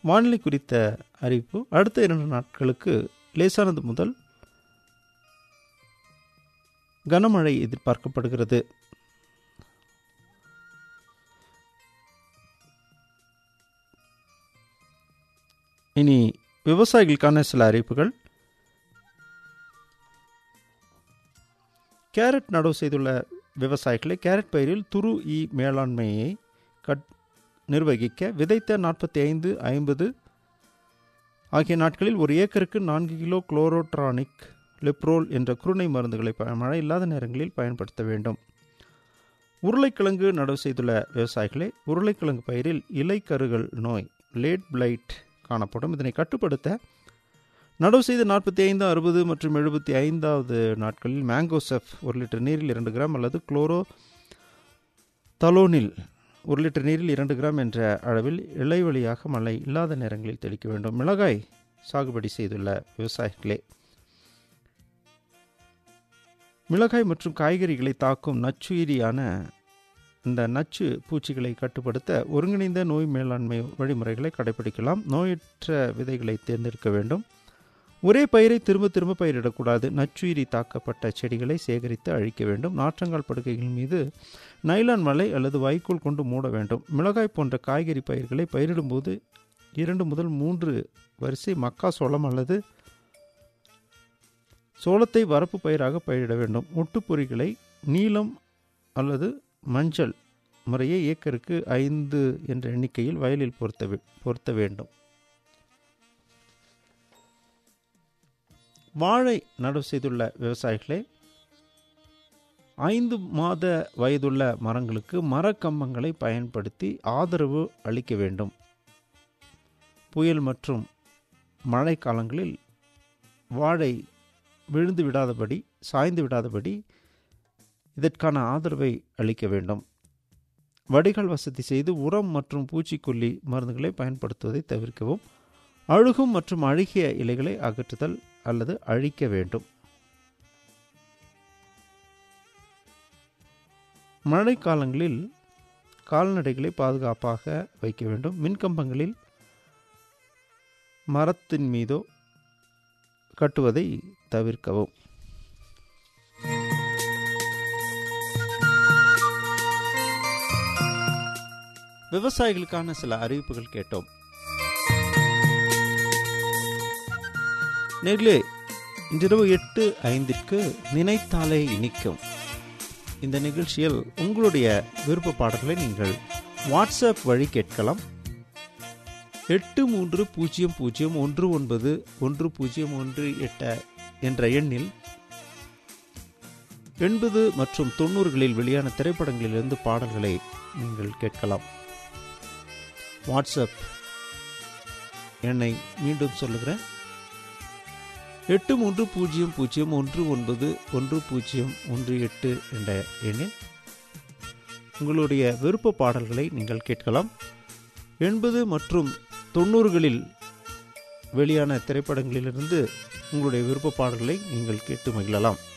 வானிலை குறித்த அறிவிப்பு அடுத்த இரண்டு நாட்களுக்கு லேசானது முதல் கனமழை எதிர்பார்க்கப்படுகிறது இனி விவசாயிகளுக்கான சில அறிவிப்புகள் கேரட் நடவு செய்துள்ள விவசாயிகளை கேரட் பயிரில் துரு ஈ மேலாண்மையை கட் நிர்வகிக்க விதைத்த நாற்பத்தி ஐந்து ஐம்பது ஆகிய நாட்களில் ஒரு ஏக்கருக்கு நான்கு கிலோ குளோரோட்ரானிக் லிப்ரோல் என்ற குருணை மருந்துகளை ப- மழை இல்லாத நேரங்களில் பயன்படுத்த வேண்டும் உருளைக்கிழங்கு நடவு செய்துள்ள விவசாயிகளே உருளைக்கிழங்கு பயிரில் இலைக்கருகள் நோய் லேட் பிளைட் காணப்படும் இதனை கட்டுப்படுத்த நடவு செய்த நாற்பத்தி ஐந்து அறுபது மற்றும் எழுபத்தி ஐந்தாவது நாட்களில் மேங்கோசெஃப் ஒரு லிட்டர் நீரில் இரண்டு கிராம் அல்லது குளோரோ தலோனில் ஒரு லிட்டர் நீரில் இரண்டு கிராம் என்ற அளவில் இலைவழியாக மழை இல்லாத நேரங்களில் தெளிக்க வேண்டும் மிளகாய் சாகுபடி செய்துள்ள விவசாயிகளே மிளகாய் மற்றும் காய்கறிகளை தாக்கும் நச்சுயிரியான இந்த நச்சு பூச்சிகளை கட்டுப்படுத்த ஒருங்கிணைந்த நோய் மேலாண்மை வழிமுறைகளை கடைபிடிக்கலாம் நோயற்ற விதைகளை தேர்ந்தெடுக்க வேண்டும் ஒரே பயிரை திரும்ப திரும்ப பயிரிடக்கூடாது நச்சுயிரி தாக்கப்பட்ட செடிகளை சேகரித்து அழிக்க வேண்டும் நாற்றங்கால் படுக்கைகள் மீது நைலான் வலை அல்லது வைக்கோல் கொண்டு மூட வேண்டும் மிளகாய் போன்ற காய்கறி பயிர்களை பயிரிடும்போது இரண்டு முதல் மூன்று வரிசை மக்காசோளம் அல்லது சோளத்தை வரப்பு பயிராக பயிரிட வேண்டும் ஒட்டுப்பொறிகளை நீலம் அல்லது மஞ்சள் முறையே ஏக்கருக்கு ஐந்து என்ற எண்ணிக்கையில் வயலில் பொருத்த வே- பொருத்த வேண்டும் வாழை நடவு செய்துள்ள விவசாயிகளே ஐந்து மாத வயதுள்ள மரங்களுக்கு மரக்கம்பங்களை பயன்படுத்தி ஆதரவு அளிக்க வேண்டும் புயல் மற்றும் மழை காலங்களில் வாழை விழுந்து விடாதபடி சாய்ந்து விடாதபடி இதற்கான ஆதரவை அளிக்க வேண்டும் வடிகால் வசதி செய்து உரம் மற்றும் பூச்சிக்கொல்லி மருந்துகளை பயன்படுத்துவதை தவிர்க்கவும் அழுகும் மற்றும் அழுகிய இலைகளை அகற்றுதல் அல்லது அழிக்க வேண்டும் மழை காலங்களில் கால்நடைகளை பாதுகாப்பாக வைக்க வேண்டும் மின்கம்பங்களில் மரத்தின் மீதோ கட்டுவதை தவிர்க்கவும் விவசாயிகளுக்கான சில அறிவிப்புகள் கேட்டோம் நேர்களே இன்றிரவு எட்டு ஐந்திற்கு நினைத்தாலே இனிக்கும் இந்த நிகழ்ச்சியில் உங்களுடைய விருப்ப பாடல்களை நீங்கள் வாட்ஸ்அப் வழி கேட்கலாம் எட்டு மூன்று பூஜ்ஜியம் பூஜ்ஜியம் ஒன்று ஒன்பது ஒன்று பூஜ்ஜியம் ஒன்று எட்ட என்ற எண்ணில் எண்பது மற்றும் தொண்ணூறுகளில் வெளியான திரைப்படங்களிலிருந்து பாடல்களை நீங்கள் கேட்கலாம் வாட்ஸ்அப் எண்ணை மீண்டும் சொல்லுகிறேன் எட்டு மூன்று பூஜ்ஜியம் பூஜ்ஜியம் ஒன்று ஒன்பது ஒன்று பூஜ்ஜியம் ஒன்று எட்டு என்ற எண்ணில் உங்களுடைய விருப்ப பாடல்களை நீங்கள் கேட்கலாம் எண்பது மற்றும் தொண்ணூறுகளில் வெளியான திரைப்படங்களிலிருந்து உங்களுடைய விருப்ப பாடல்களை நீங்கள் கேட்டு மகிழலாம்